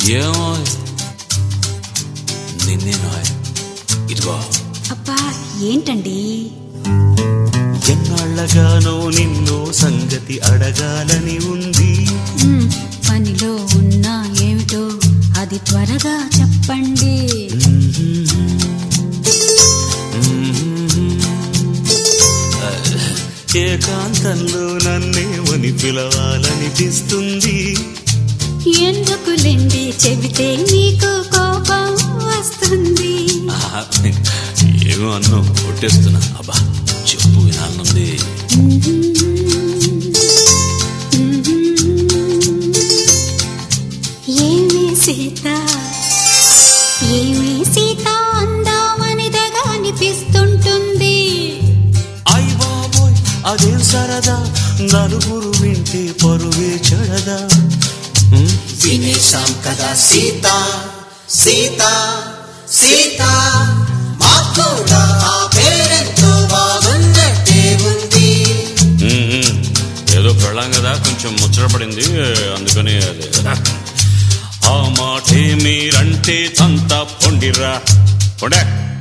ఏమో నిన్నేనో ఇదిగో అబ్బా ఏంటండి ఎన్నాళ్ళగానో నిన్నో సంగతి అడగాలని ఉంది మ్, పనిలో ఉన్నా ఏమిటో అది త్వరగా చెప్పండి ఏకాంతంలో నన్నేమని పిలవాలనిపిస్తుంది ఎందుకులేండి చెబితే మీకు కోపం వస్తుంది ఆహా, ఏమో అన్ను కొట్టేస్తున్నా అబ్బా చెప్పు వినాలనుంది ఏమి సీత ఏమి సీత అందామని తెగ అనిపిస్తుంటుంది అయ్ బాబోయ్ అదేం సరదా నలుగురు వింటే పరువే చెడదా వినేశాం కదా సీత సీత సీత మాకు కూడా ఆ పేరెంతో బాగున్నట్టే ఉంది ఉమ్, ఉమ్. ఏదో పెళ్ళాం కదా కొంచెం ముచ్చటపడింది అందుకని అది ఆ మాటే మీరంటే తంత పొండిరా పొండే